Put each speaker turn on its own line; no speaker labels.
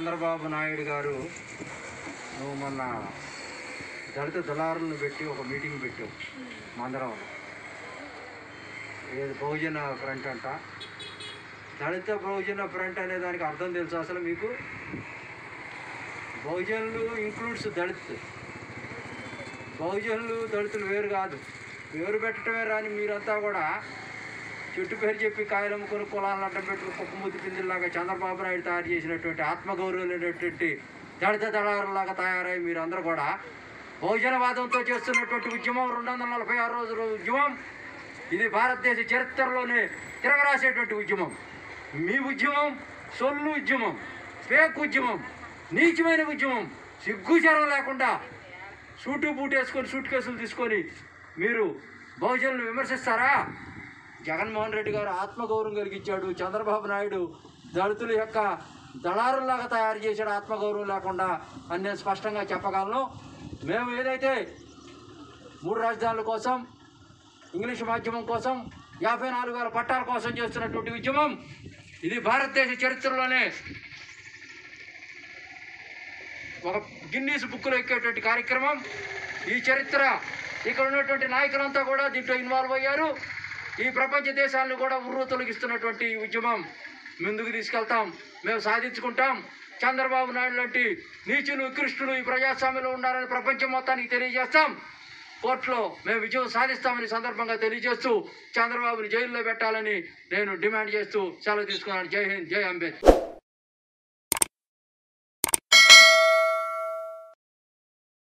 చంద్రబాబు నాయుడు గారు నువ్వు మొన్న దళిత దళారులను పెట్టి ఒక మీటింగ్ పెట్టావు మందరంలో ఏది బహుజన ఫ్రంట్ అంట దళిత బహుజన ఫ్రంట్ అనే దానికి అర్థం తెలుసు అసలు మీకు బహుజనులు ఇంక్లూడ్స్ దళిత్ బహుజనులు దళితులు వేరు కాదు వేరు పెట్టడమే రాని మీరంతా కూడా చెట్టు పేరు చెప్పి కాయలు అమ్ముకొని కులాలను అడ్డం పెట్టుకుని కుక్క ముద్దు పిందిలాగా చంద్రబాబు నాయుడు తయారు చేసినటువంటి ఆత్మగౌరవం లేనటువంటి దళిత దళారులాగా తయారై మీరందరూ కూడా బహుజనవాదంతో చేస్తున్నటువంటి ఉద్యమం రెండు వందల నలభై ఆరు రోజుల ఉద్యమం ఇది భారతదేశ చరిత్రలోనే తిరగరాసేటువంటి ఉద్యమం మీ ఉద్యమం సొల్లు ఉద్యమం ఫేక్ ఉద్యమం నీచమైన ఉద్యమం సిగ్గుచరం లేకుండా సూటు బూట్ వేసుకొని సూట్ కేసులు తీసుకొని మీరు బహుజనులు విమర్శిస్తారా జగన్మోహన్ రెడ్డి గారు ఆత్మగౌరవం కలిగించాడు చంద్రబాబు నాయుడు దళితుల యొక్క దళారులాగా తయారు చేశాడు ఆత్మగౌరవం లేకుండా అని నేను స్పష్టంగా చెప్పగలను మేము ఏదైతే మూడు రాజధానుల కోసం ఇంగ్లీష్ మాధ్యమం కోసం యాభై నాలుగు వేల పట్టాల కోసం చేస్తున్నటువంటి ఉద్యమం ఇది భారతదేశ చరిత్రలోనే ఒక గిన్నీస్ బుక్లో ఎక్కేటువంటి కార్యక్రమం ఈ చరిత్ర ఇక్కడ ఉన్నటువంటి నాయకులంతా కూడా దీంట్లో ఇన్వాల్వ్ అయ్యారు ఈ ప్రపంచ దేశాలను కూడా ఉర్రు తొలగిస్తున్నటువంటి ఈ ఉద్యమం ముందుకు తీసుకెళ్తాం మేము సాధించుకుంటాం చంద్రబాబు నాయుడు లాంటి నీచులు కృష్ణులు ఈ ప్రజాస్వామ్యంలో ఉండాలని ప్రపంచం మొత్తానికి తెలియజేస్తాం కోర్టులో మేము విజయం సాధిస్తామని సందర్భంగా తెలియజేస్తూ చంద్రబాబుని జైల్లో పెట్టాలని నేను డిమాండ్ చేస్తూ సెలవు తీసుకున్నాను జై హింద్ జై అంబేద్కర్